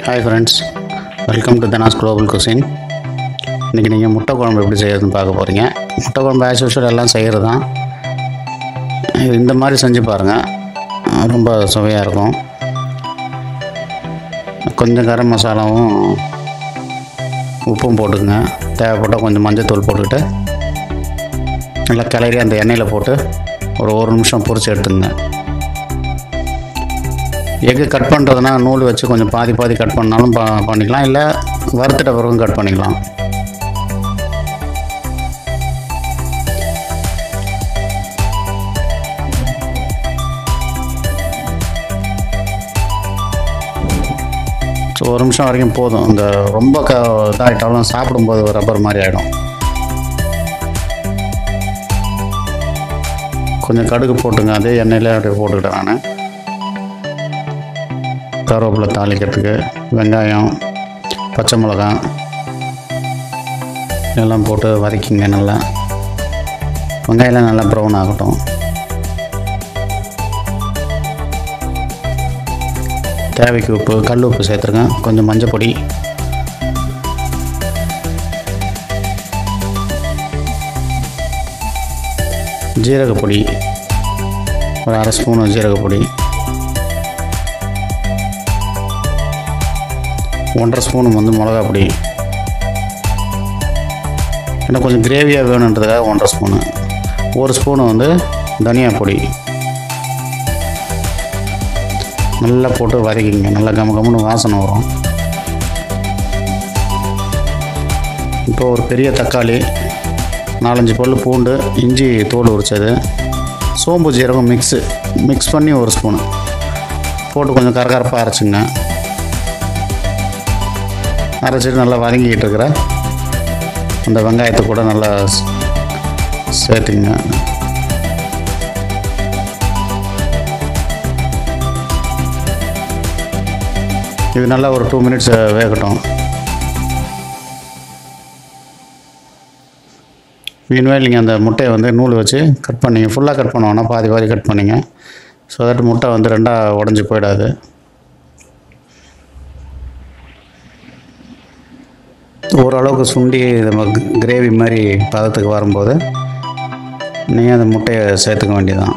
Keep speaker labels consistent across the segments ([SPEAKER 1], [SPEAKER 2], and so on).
[SPEAKER 1] hi friends welcome to Dhana's global cuisine இன்றைக்கி நீங்கள் முட்டை குழம்பு எப்படி செய்யறதுன்னு பார்க்க போகிறீங்க முட்டை குழம்பு ஆஸ் யூஷுவல் எல்லாம் செய்கிறது தான் இது இந்த மாதிரி செஞ்சு பாருங்கள் ரொம்ப சுவையாக இருக்கும் கொஞ்சம் கரம் மசாலாவும் உப்பும் போட்டுக்குங்க தேவைப்பட்டால் கொஞ்சம் மஞ்சத்தூள் போட்டுக்கிட்டு நல்லா கிளறி அந்த எண்ணெயில் போட்டு ஒரு ஒரு நிமிஷம் பொரிச்சு எடுத்துங்க எக்கு கட் பண்ணுறதுனா நூல் வச்சு கொஞ்சம் பாதி பாதி கட் பண்ணாலும் ப பண்ணிக்கலாம் இல்லை வறுத்துட்ட பிறகும் கட் பண்ணிக்கலாம் ஸோ ஒரு நிமிஷம் வரைக்கும் போதும் இந்த ரொம்ப க இதாகிட்டாலும் சாப்பிடும்போது ரப்பர் மாதிரி ஆகிடும் கொஞ்சம் கடுகு போட்டுங்க அதே எண்ணெயில் அப்படியே போட்டுக்கிட்டேன் நான் கருவேப்பிலை தாளிக்கிறதுக்கு வெங்காயம் பச்சை மிளகாய் எல்லாம் போட்டு வதக்கிங்க நல்லா வெங்காயம்லாம் நல்லா ப்ரௌன் ஆகட்டும் தேவைக்கு உப்பு கல் உப்பு சேர்த்துருங்க கொஞ்சம் மஞ்சள் பொடி ஜீரகப்பொடி ஒரு அரை ஸ்பூனு ஜீரகப்பொடி ஒன்றரை ஸ்பூனு வந்து மிளகா பொடி இன்னும் கொஞ்சம் கிரேவியாக வேணுன்றதுக்காக ஒன்றரை ஸ்பூனு ஒரு ஸ்பூனு வந்து தனியா பொடி நல்லா போட்டு வதக்கிங்க நல்லா கம கம்னு வாசனை வரும் இப்போ ஒரு பெரிய தக்காளி நாலஞ்சு பல் பூண்டு இஞ்சி தோல் உரிச்சது சோம்பு ஜீரகம் மிக்ஸு மிக்ஸ் பண்ணி ஒரு ஸ்பூனு போட்டு கொஞ்சம் கரகரப்பாக அரைச்சிங்க அரைச்சிட்டு நல்லா வதங்கிக்கிட்டு இருக்கிற அந்த வெங்காயத்தை கூட நல்லா சேர்த்துங்க இது நல்லா ஒரு டூ மினிட்ஸ் வேகட்டும் மீன்வேல் நீங்கள் அந்த முட்டையை வந்து நூல் வச்சு கட் பண்ணிங்க ஃபுல்லாக கட் பண்ண வேணாம் பாதி பாதி கட் பண்ணிங்க ஸோ தட் முட்டை வந்து ரெண்டாக உடஞ்சி போயிடாது ஓரளவுக்கு சுண்டி நம்ம கிரேவி மாதிரி பதத்துக்கு வரும்போது நீங்கள் அந்த முட்டையை சேர்த்துக்க வேண்டியதான்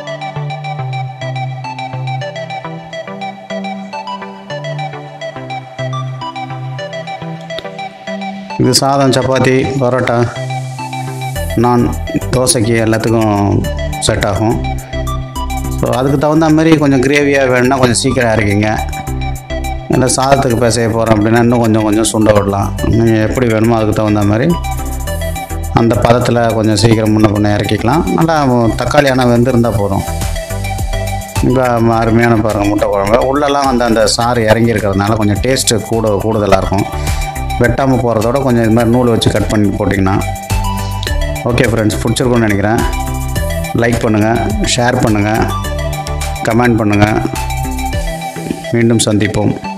[SPEAKER 1] இது சாதம் சப்பாத்தி பரோட்டா நான் தோசைக்கு எல்லாத்துக்கும் செட் ஆகும் ஸோ அதுக்கு தகுந்த மாதிரி கொஞ்சம் கிரேவியாக வேணும்னா கொஞ்சம் சீக்கிரம் இறக்கிங்க இல்லை சாதத்துக்கு பேச போகிறோம் அப்படின்னா இன்னும் கொஞ்சம் கொஞ்சம் சுண்ட விடலாம் நீங்கள் எப்படி வேணுமோ அதுக்கு தகுந்த மாதிரி அந்த பதத்தில் கொஞ்சம் சீக்கிரம் முன்ன பின்ன இறக்கிக்கலாம் நல்லா தக்காளி ஆனால் வெந்திருந்தால் போதும் இப்போ அருமையான பாருங்கள் முட்டை குழம்பு உள்ளெல்லாம் வந்து அந்த சாறு இறங்கி இருக்கிறதுனால கொஞ்சம் டேஸ்ட்டு கூட கூடுதலாக இருக்கும் வெட்டாமல் போகிறதோட கொஞ்சம் இது மாதிரி நூல் வச்சு கட் பண்ணி போட்டிங்கன்னா ஓகே ஃப்ரெண்ட்ஸ் பிடிச்சிருக்குன்னு நினைக்கிறேன் லைக் பண்ணுங்கள் ஷேர் பண்ணுங்கள் கமெண்ட் பண்ணுங்கள் மீண்டும் சந்திப்போம்